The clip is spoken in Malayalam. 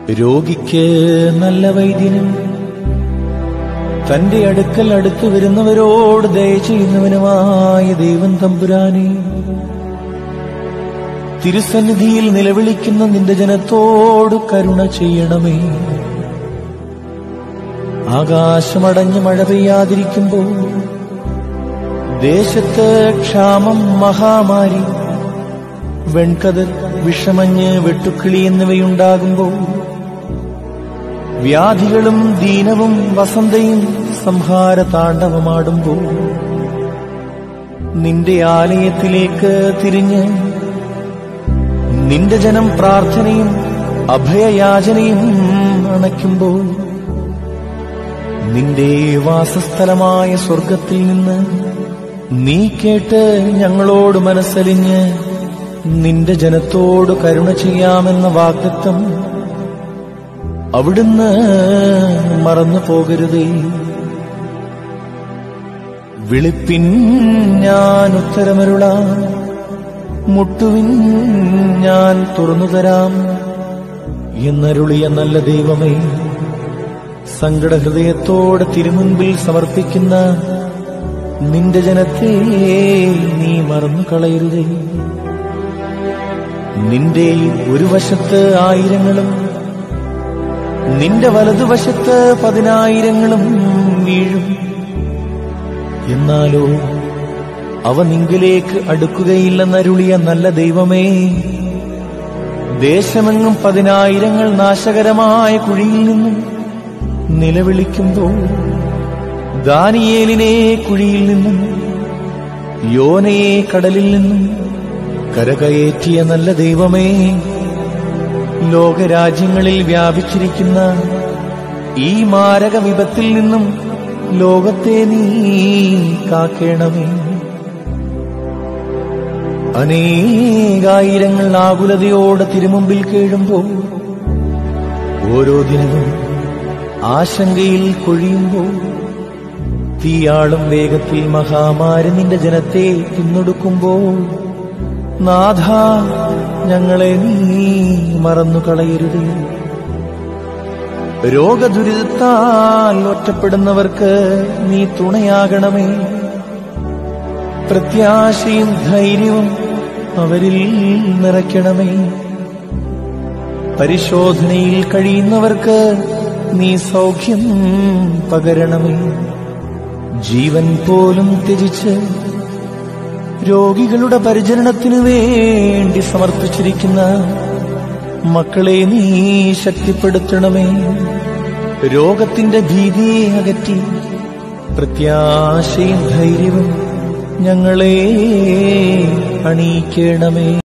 രോഗിക്ക് നല്ല വൈദ്യനും തന്റെ അടുക്കൽ അടുത്തു വരുന്നവരോട് ദയ ചെയ്യുന്നവനുമായ ദൈവം തമ്പുരാനെ തിരുസന്നിധിയിൽ നിലവിളിക്കുന്ന നിന്റെ ജനത്തോട് കരുണ ചെയ്യണമേ ആകാശമടഞ്ഞ് മഴ പെയ്യാതിരിക്കുമ്പോൾ ദേശത്ത് ക്ഷാമം മഹാമാരി വെൺകതിർ വിഷമഞ്ഞ് വെട്ടുക്കിളി എന്നിവയുണ്ടാകുമ്പോൾ വ്യാധികളും ദീനവും വസന്തയും സംഹാര താണ്ഡവമാടുമ്പോൾ നിന്റെ ആലയത്തിലേക്ക് തിരിഞ്ഞ് നിന്റെ ജനം പ്രാർത്ഥനയും അഭയയാചനയും അണയ്ക്കുമ്പോൾ നിന്റെ വാസസ്ഥലമായ സ്വർഗത്തിൽ നിന്ന് നീ കേട്ട് ഞങ്ങളോട് മനസ്സലിഞ്ഞ് നിന്റെ ജനത്തോട് കരുണ ചെയ്യാമെന്ന വാഗ്ദത്വം അവിടുന്ന് മറന്നു പോകരുതേ വിളിപ്പിൻ ഞാൻ ഉത്തരമരുളാം മുട്ടുവിൻ ഞാൻ തുറന്നു തരാം എന്നരുളിയ നല്ല ദൈവമേ സങ്കടഹൃദയത്തോടെ തിരുമുൻപിൽ സമർപ്പിക്കുന്ന നിന്റെ ജനത്തെ നീ മറന്നു കളയരുതേ നിന്റെ ഒരു വശത്ത് ആയിരങ്ങളും നിന്റെ വലതുവശത്ത് പതിനായിരങ്ങളും വീഴും എന്നാലോ അവ നിങ്കിലേക്ക് അടുക്കുകയില്ലെന്നരുളിയ നല്ല ദൈവമേ ദേശമെങ്ങും പതിനായിരങ്ങൾ നാശകരമായ കുഴിയിൽ നിന്നും നിലവിളിക്കുമ്പോൾ ദാനിയേലിനെ കുഴിയിൽ നിന്നും യോനയെ കടലിൽ നിന്നും കരകയറ്റിയ നല്ല ദൈവമേ ലോകരാജ്യങ്ങളിൽ വ്യാപിച്ചിരിക്കുന്ന ഈ മാരക വിപത്തിൽ നിന്നും ലോകത്തെ നീ കാക്കേണമേ അനേകായിരങ്ങൾ ആകുലതയോടെ തിരുമുമ്പിൽ കേഴുമ്പോൾ ഓരോ ദിനവും ആശങ്കയിൽ കൊഴിയുമ്പോൾ തീയാളും വേഗത്തിൽ മഹാമാരി നിന്റെ ജനത്തെ തിന്നൊടുക്കുമ്പോൾ നാഥ ഞങ്ങളെ നീ മറന്നു കളയരുതേ രോഗദുരിതത്താൽ ഒറ്റപ്പെടുന്നവർക്ക് നീ തുണയാകണമേ പ്രത്യാശയും ധൈര്യവും അവരിൽ നിറയ്ക്കണമേ പരിശോധനയിൽ കഴിയുന്നവർക്ക് നീ സൗഖ്യം പകരണമേ ജീവൻ പോലും ത്യജിച്ച് രോഗികളുടെ പരിചരണത്തിനു വേണ്ടി സമർപ്പിച്ചിരിക്കുന്ന മക്കളെ നീ ശക്തിപ്പെടുത്തണമേ രോഗത്തിന്റെ ഭീതിയെ അകറ്റി പ്രത്യാശയും ധൈര്യവും ഞങ്ങളെ അണിയിക്കണമേ